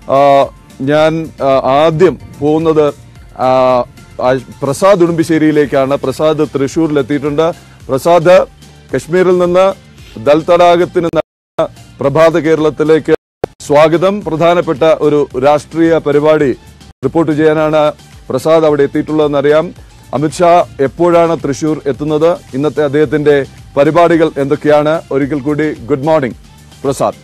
ആ, ഞാൻ ആ, ആദ്യം പോകുന്നത് ആ, ആ, പ്രസാദ് ഉടുമ്പിശ്ശേരിയിലേക്കാണ് പ്രസാദ് തൃശ്ശൂരിലെത്തിയിട്ടുണ്ട് പ്രസാദ് കശ്മീരിൽ നിന്ന് ദൽ തടാകത്തിന് നടന്ന പ്രഭാത കേരളത്തിലേക്ക് സ്വാഗതം പ്രധാനപ്പെട്ട ഒരു രാഷ്ട്രീയ പരിപാടി റിപ്പോർട്ട് ചെയ്യാനാണ് പ്രസാദ് അവിടെ എത്തിയിട്ടുള്ളതെന്നറിയാം അമിത്ഷാ എപ്പോഴാണ് തൃശൂർ എത്തുന്നത് ഇന്നത്തെ അദ്ദേഹത്തിന്റെ പരിപാടികൾ എന്തൊക്കെയാണ് ഒരിക്കൽ കൂടി good morning Prasad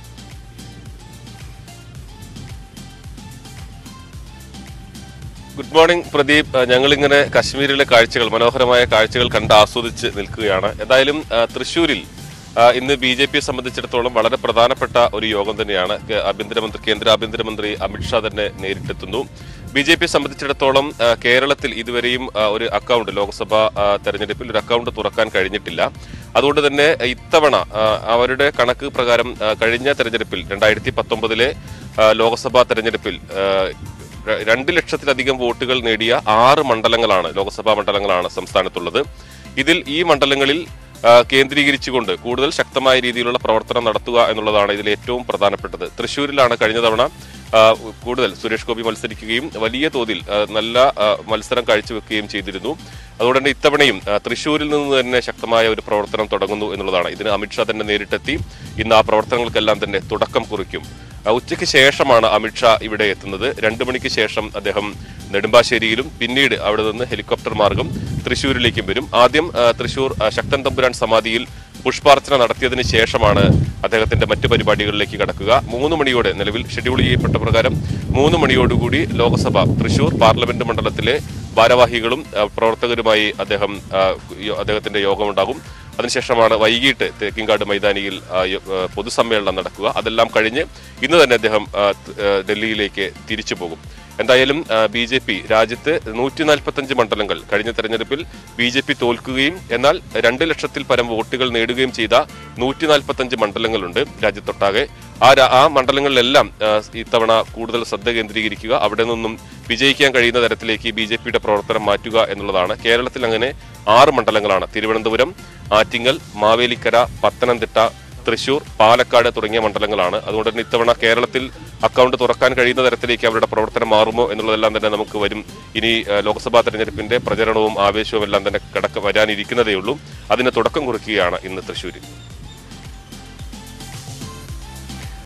good morning Pradeep അഹ് ഞങ്ങളിങ്ങനെ കശ്മീരിലെ കാഴ്ചകൾ മനോഹരമായ കാഴ്ചകൾ കണ്ട് ആസ്വദിച്ച് നിൽക്കുകയാണ് എന്തായാലും അഹ് തൃശ്ശൂരിൽ അഹ് ഇന്ന് ബി ജെ പിയെ സംബന്ധിച്ചിടത്തോളം വളരെ പ്രധാനപ്പെട്ട ഒരു യോഗം തന്നെയാണ് കേ- ആഭ്യന്തരമന്ത്രി കേന്ദ്ര ആഭ്യന്തരമന്ത്രി അമിത്ഷാ തന്നെ നേരിട്ടെത്തുന്നു ബി ജെ പിയെ സംബന്ധിച്ചിടത്തോളം അഹ് കേരളത്തിൽ ഇതുവരെയും അഹ് ഒരു അക്കൗണ്ട് ലോക്സഭാ അഹ് തെരഞ്ഞെടുപ്പിൽ ഒരു അക്കൗണ്ട് തുറക്കാൻ കഴിഞ്ഞിട്ടില്ല അതുകൊണ്ട് തന്നെ ഇത്തവണ അഹ് അവരുടെ കണക്ക് പ്രകാരം അഹ് കഴിഞ്ഞ തെരഞ്ഞെടുപ്പിൽ രണ്ടായിരത്തി പത്തൊമ്പതിലെ ലോക്സഭാ തെരഞ്ഞെടുപ്പിൽ അഹ് ര- രണ്ട് ലക്ഷത്തിലധികം വോട്ടുകൾ നേടിയ ആറ് മണ്ഡലങ്ങളാണ് ലോക്സഭാ മണ്ഡലങ്ങളാണ് സംസ്ഥാനത്തുള്ളത് ഇതിൽ ഈ മണ്ഡലങ്ങളിൽ ആ, കേന്ദ്രീകരിച്ചുകൊണ്ട് കൂടുതൽ ശക്തമായ രീതിയിലുള്ള പ്രവർത്തനം നടത്തുക എന്നുള്ളതാണ് ഇതിൽ ഏറ്റവും പ്രധാനപ്പെട്ടത് തൃശ്ശൂരിലാണ് കഴിഞ്ഞ തവണ ആ, കൂടുതൽ സുരേഷ് ഗോപി മത്സരിക്കുകയും വലിയ തോതിൽ ആ, നല്ല ആ, മത്സരം കാഴ്ചവെക്കുകയും ചെയ്തിരുന്നു അതുകൊണ്ട് തന്നെ ഇത്തവണയും ആ, തൃശ്ശൂരിൽ നിന്ന് തന്നെ ശക്തമായ ഒരു പ്രവർത്തനം തുടങ്ങുന്നു എന്നുള്ളതാണ് ഇതിന് അമിത്ഷാ തന്നെ നേരിട്ടെത്തി ഇന്ന് ആ പ്രവർത്തനങ്ങൾക്കെല്ലാം തന്നെ തുടക്കം കുറിക്കും ആ, ഉച്ചയ്ക്ക് ശേഷമാണ് അമിത്ഷാ ഇവിടെ എത്തുന്നത് രണ്ടു മണിക്ക് ശേഷം അദ്ദേഹം നെടുമ്പാശ്ശേരിയിലും പിന്നീട് അവിടെ നിന്ന് ഹെലികോപ്റ്റർ മാർഗം തൃശ്ശൂരിലേക്കും വരും ആദ്യം ആ, തൃശ്ശൂർ ആ, ശക്തൻ തമ്പുരാൻ സമാധിയിൽ പുഷ്പാർച്ചന നടത്തിയതിന് ശേഷമാണ് അദ്ദേഹത്തിന്റെ മറ്റു പരിപാടികളിലേക്ക് കടക്കുക മൂന്ന് മണിയോടെ നിലവിൽ ഷെഡ്യൂൾ ചെയ്യപ്പെട്ട പ്രകാരം മൂന്ന് മണിയോടുകൂടി ലോക്സഭ തൃശൂർ പാർലമെന്റ് മണ്ഡലത്തിലെ ഭാരവാഹികളും ആ, പ്രവർത്തകരുമായി അദ്ദേഹം ആ, യോ- അദ്ദേഹത്തിന്റെ യോഗമുണ്ടാകും അതിനുശേഷമാണ് വൈകിട്ട് തേക്കിങ്കാട് മൈതാനിയിൽ ആ, യ- ആ, പൊതുസമ്മേളനം നടക്കുക അതെല്ലാം കഴിഞ്ഞ് ഇന്ന് തന്നെ അദ്ദേഹം ആ, ത- ആ, ഡൽഹിയിലേക്ക് തിരിച്ചു പോകും എന്തായാലും ബി ജെ പി രാജ്യത്ത് നൂറ്റി നാൽപ്പത്തഞ്ച് മണ്ഡലങ്ങൾ കഴിഞ്ഞ തെരഞ്ഞെടുപ്പിൽ ബി ജെ പി തോൽക്കുകയും എന്നാൽ രണ്ട് ലക്ഷത്തിൽ പരം വോട്ടുകൾ നേടുകയും ചെയ്ത നൂറ്റി നാൽപ്പത്തഞ്ച് മണ്ഡലങ്ങളുണ്ട് രാജ്യത്തൊട്ടാകെ ആ രാ- ആ മണ്ഡലങ്ങളിലെല്ലാം ആ, ഇത്തവണ കൂടുതൽ ശ്രദ്ധ കേന്ദ്രീകരിക്കുക അവിടെ നിന്നും വിജയിക്കാൻ കഴിയുന്ന തരത്തിലേക്ക് ബി ജെ പിയുടെ പ്രവർത്തനം മാറ്റുക എന്നുള്ളതാണ് കേരളത്തിൽ അങ്ങനെ ആറ് മണ്ഡലങ്ങളാണ് തിരുവനന്തപുരം ആറ്റിങ്ങൽ മാവേലിക്കര പത്തനംതിട്ട തൃശൂർ പാലക്കാട് തുടങ്ങിയ മണ്ഡലങ്ങളാണ് അതുകൊണ്ട് തന്നെ ഇത്തവണ കേരളത്തിൽ അക്കൗണ്ട് തുറക്കാൻ കഴിയുന്ന തരത്തിലേക്ക് അവരുടെ പ്രവർത്തനം മാറുമോ എന്നുള്ളതെല്ലാം തന്നെ നമുക്ക് വരും ഇനി ഏഹ്, ലോക്സഭാ തെരഞ്ഞെടുപ്പിന്റെ പ്രചരണവും ആവേശവും എല്ലാം തന്നെ കടക്ക വരാനിരിക്കുന്നതേ ഉള്ളൂ അതിന് തുടക്കം കുറിക്കുകയാണ് ഇന്ന് തൃശ്ശൂരിൽ